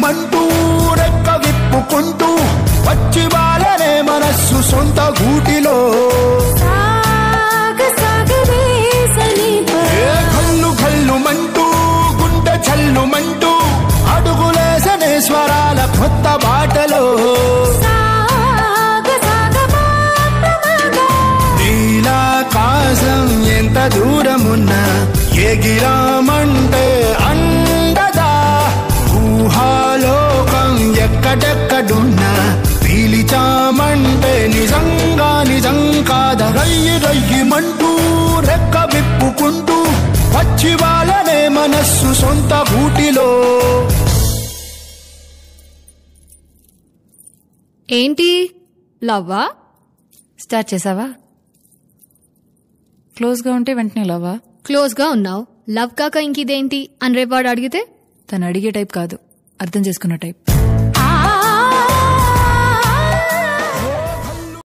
రయ్యమంటూ రెక్క విప్పుకుంటూ వచ్చి వాళ్ళనే మనస్సు సొంత గూటిలో సాగ సాగరే సమీప ఏ కళ్ళు కళ్ళు మంటూ గుండె చల్లుమంటూ అడుగులేసనే స్వరాల కొత్త బాటలో సాగ సాగ పాపమగా నీలాకాశం ఎంత దూరమున్నా ఎగిరామంటే అండదా ఊహాలోకం ఎక్కడెక్కడున్నా పీలిచామంటే నిజంగా నిజం కాద రయ్యి రయ్యిమంటూ రెక్క విప్పుకుంటూ వచ్చి వాళ్ళనే మనస్సు సొంత గూటిలో ఏంటి లవ్వా స్టార్ట్ చేసావా క్లోజ్గా ఉంటే వెంటనే లవ్వా క్లోజ్ గా ఉన్నావు లవ్ కాక ఇంకిదేంటి అని రేపాడు అడిగితే తను అడిగే టైప్ కాదు అర్థం చేసుకున్న టైప్